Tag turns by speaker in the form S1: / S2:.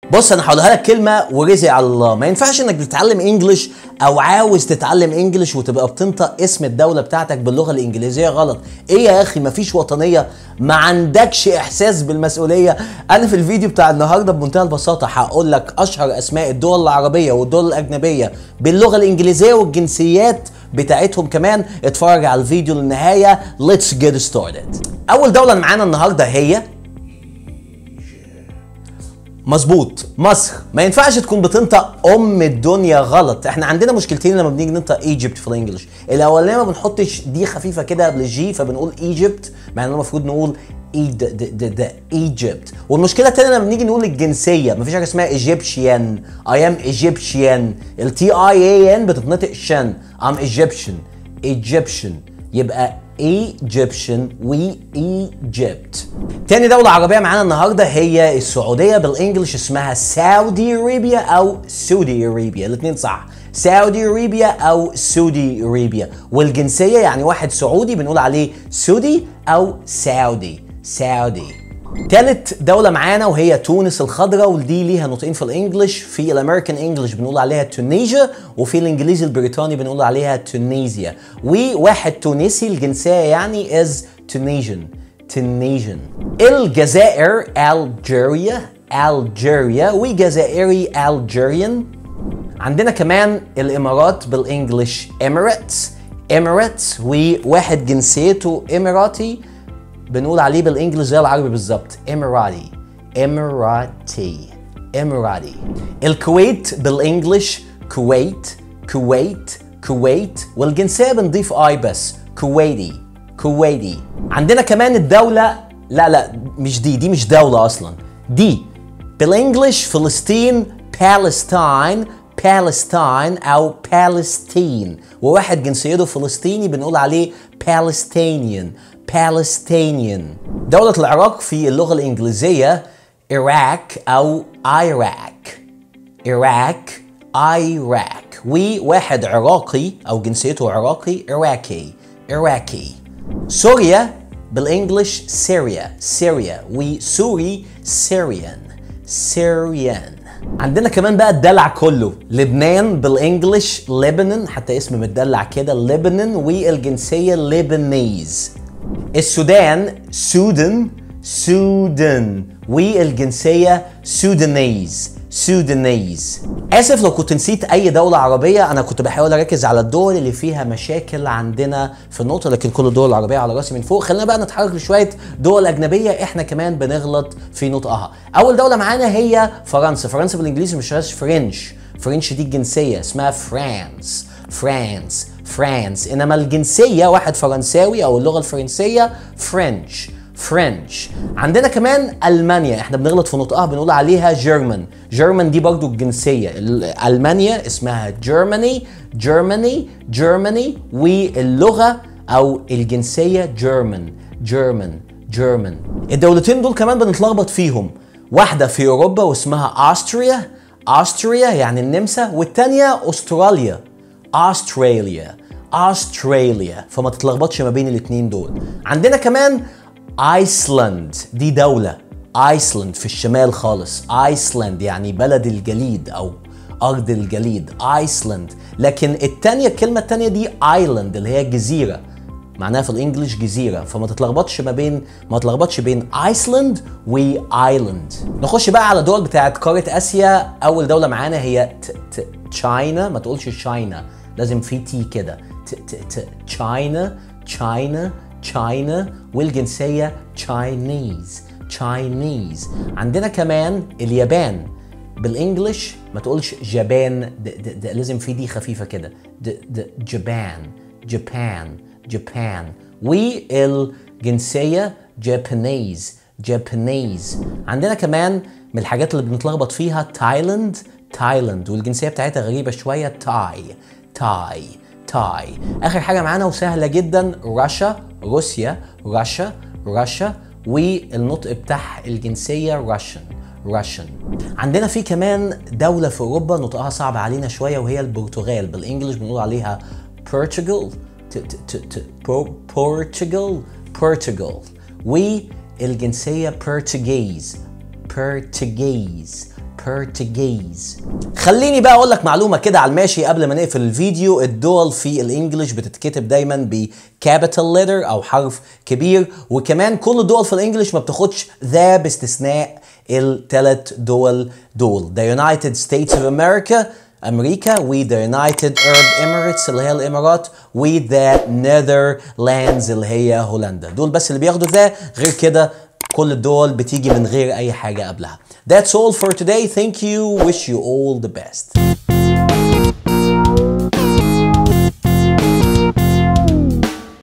S1: بص انا هقولها لك كلمه ورزق على الله ما ينفعش انك بتتعلم انجلش او عاوز تتعلم انجلش وتبقى بتنطق اسم الدوله بتاعتك باللغه الانجليزيه غلط ايه يا اخي مفيش وطنيه ما عندكش احساس بالمسؤوليه انا في الفيديو بتاع النهارده بمنتهى البساطه هقول لك اشهر اسماء الدول العربيه والدول الاجنبيه باللغه الانجليزيه والجنسيات بتاعتهم كمان اتفرج على الفيديو للنهايه let's get started اول دوله معانا النهارده هي مظبوط مصر ما ينفعش تكون بتنطق ام الدنيا غلط احنا عندنا مشكلتين لما بنيجي ننطق ايجيبت في الانجليش الاولانيه ما بنحطش دي خفيفه كده قبل الجي فبنقول ايجيبت مع ان المفروض نقول ايجيبت والمشكله الثانيه لما بنيجي نقول الجنسيه مفيش حاجه اسمها ايجيبشيان اي ام ايجيبشيان التي اي اي ان بتتنطق شن ام ايجيبشن ايجيبشن يبقى ايجيبشن وي ايجيبت تاني دولة عربية معانا النهاردة هي السعودية بالانجلش اسمها سعودي ارابيا او سعودي ارابيا الاثنين صح سعودي ارابيا او سعودي ارابيا والجنسية يعني واحد سعودي بنقول عليه سعودي او سعودي سعودي تالت دولة معانا وهي تونس الخضراء ودي ليها نطقين في الانجليش في الامريكان انجليش بنقول عليها تونيجيا وفي الانجليزي البريطاني بنقول عليها تونيزيا وواحد تونسي الجنسية يعني از تونيجن تونيجن الجزائر الجيريا الجيريا وجزائري الجيريان عندنا كمان الامارات بالانجليش اميريتس اميريتس وواحد جنسيته اماراتي بنقول عليه بالانجلش زي العربي بالظبط اماراتي اماراتي اماراتي الكويت بالانجلش كويت كويت كويت والجنسيه بنضيف اي بس كويتي كويتي عندنا كمان الدوله لا لا مش دي دي مش دوله اصلا دي بالانجلش فلسطين بالستاين بالستاين او بالستين وواحد جنسيته فلسطيني بنقول عليه Palestinian Palestinian دولة العراق في اللغة الإنجليزية Iraq أو Iraq Iraq Iraq وواحد عراقي أو جنسيته عراقي Iraqi Iraqi سوريا بالإنجلش سوريا سوريا وسوري Syrian Syrian عندنا كمان بقى الدلع كله لبنان بالانجلش لبنان حتى اسم متدلع كده لبنان والجنسيه لبنيز السودان سودان سودان والجنسيه سودانيز سودانيز اسف لو كنت نسيت اي دوله عربيه انا كنت بحاول اركز على الدول اللي فيها مشاكل عندنا في النقطه لكن كل الدول العربيه على راسي من فوق خلينا بقى نتحرك لشويه دول اجنبيه احنا كمان بنغلط في نطقها اول دوله معانا هي فرنسا فرنسا بالانجليزي مش هاش فرنش فرنش دي الجنسيه اسمها فرانس فرانس فرانس انما الجنسيه واحد فرنساوي او اللغه الفرنسيه فرنش فرنش عندنا كمان المانيا احنا بنغلط في نطقها بنقول عليها جيرمان جيرمان دي برضو الجنسيه المانيا اسمها جيرماني جيرماني جيرماني واللغه او الجنسيه جيرمان جيرمان جيرمان الدولتين دول كمان بنتلخبط فيهم واحده في اوروبا واسمها استريا استريا يعني النمسا والتانيه استراليا استراليا استراليا فما تتلخبطش ما بين الاتنين دول عندنا كمان ايسلند دي دولة ايسلند في الشمال خالص ايسلند يعني بلد الجليد او ارض الجليد ايسلند لكن التانية الكلمة التانية دي ايلاند اللي هي جزيرة معناها في الانجليش جزيرة فما تتلخبطش ما بين ما تتلخبطش بين ايسلند وايلاند نخش بقى على دول بتاعت قارة اسيا اول دولة معانا هي تشاينا ما تقولش شاينا لازم في تي كده تشاينا تشاينا تشاينا والجنسية تشاينيز تشاينيز عندنا كمان اليابان بالانجلش ما تقولش جابان د د د لازم في دي خفيفة كده د د جابان جابان جابان والجنسية جابانيز جابانيز عندنا كمان من الحاجات اللي بنتلخبط فيها تايلاند تايلاند والجنسية بتاعتها غريبة شوية تاي تاي تاي اخر حاجه معانا وسهله جدا رشا روسيا رشا رشا والنطق بتاع الجنسيه راشن راشن عندنا في كمان دولة في أوروبا نطقها صعب علينا شوية وهي البرتغال بالإنجلش بنقول عليها Portugal Portugal Portugal والجنسية Portuguese Portuguese Portuguese خليني بقى اقول لك معلومه كده على الماشي قبل ما نقفل الفيديو الدول في الانجليش بتتكتب دايما ب capital letter او حرف كبير وكمان كل الدول في الانجليش ما بتاخدش ذا باستثناء الثلاث دول دول the United States of America امريكا و the United Arab Emirates اللي هي الامارات و the Netherlands اللي هي هولندا دول بس اللي بياخدوا ذا غير كده كل الدول بتيجي من غير اي حاجه قبلها That's all for today. Thank you. Wish you all the best.